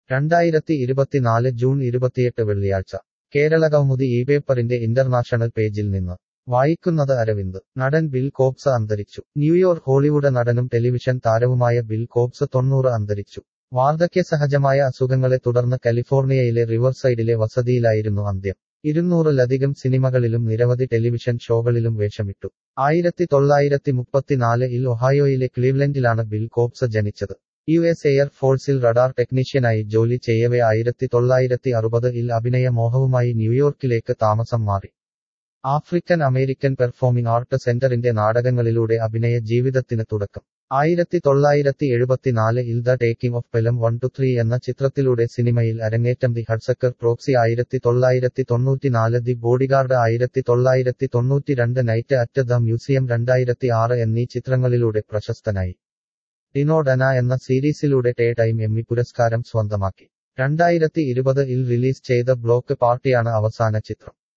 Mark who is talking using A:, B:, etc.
A: രണ്ടായിരത്തി ഇരുപത്തിനാല് ജൂൺ ഇരുപത്തിയെട്ട് വെള്ളിയാഴ്ച കേരള കൗമുദി ഈ പേപ്പറിന്റെ ഇന്റർനാഷണൽ പേജിൽ നിന്ന് വായിക്കുന്നത് അരവിന്ദ് നടൻ ബിൽ കോബ്സ് അന്തരിച്ചു ന്യൂയോർക്ക് ഹോളിവുഡ് നടനും ടെലിവിഷൻ താരവുമായ ബിൽ കോബ്സ് തൊണ്ണൂറ് അന്തരിച്ചു വാർദ്ധക്യസഹജമായ അസുഖങ്ങളെ തുടർന്ന് കാലിഫോർണിയയിലെ റിവർസൈഡിലെ വസതിയിലായിരുന്നു അന്ത്യം ഇരുന്നൂറിലധികം സിനിമകളിലും നിരവധി ടെലിവിഷൻ ഷോകളിലും വേഷമിട്ടു ആയിരത്തി തൊള്ളായിരത്തി മുപ്പത്തിനാല് ഇൽ ഒഹായോയിലെ ക്ലീവ്ലൻഡിലാണ് ബിൽ കോബ്സ് ജനിച്ചത് യു എസ് എയർ ഫോഴ്സിൽ റഡാർ ടെക്നീഷ്യനായി ജോലി ചെയ്യവേ ആയിരത്തി തൊള്ളായിരത്തി അറുപത് ഇൽ അഭിനയ മോഹവുമായി ന്യൂയോർക്കിലേക്ക് താമസം മാറി ആഫ്രിക്കൻ അമേരിക്കൻ പെർഫോമിംഗ് ആർട്ട് സെന്ററിന്റെ നാടകങ്ങളിലൂടെ അഭിനയ ജീവിതത്തിന് തുടക്കം ആയിരത്തി തൊള്ളായിരത്തി എഴുപത്തിനാല് ഇൽ the taking of Pelham one two three എന്ന ചിത്രത്തിലൂടെ സിനിമയിൽ അരങ്ങേറ്റം ദി ഹഡ്സക്കർ പ്രോക്സി ആയിരത്തി തൊള്ളായിരത്തി തൊണ്ണൂറ്റിനാല് ദി ബോഡിഗാർഡ് ആയിരത്തി തൊള്ളായിരത്തി തൊണ്ണൂറ്റിരണ്ട് നൈറ്റ് അറ്റ് ദ മ്യൂസിയം രണ്ടായിരത്തി ആറ് എന്നീ ചിത്രങ്ങളിലൂടെ പ്രശസ്തനായി ഡിനോ ഡന എന്ന സീരീസിലൂടെ ടേ ടൈം എമ്മി പുരസ്കാരം സ്വന്തമാക്കി രണ്ടായിരത്തി ഇരുപത് ഇൽ റിലീസ് ചെയ്ത ബ്ലോക്ക് പാർട്ടിയാണ് അവസാന ചിത്രം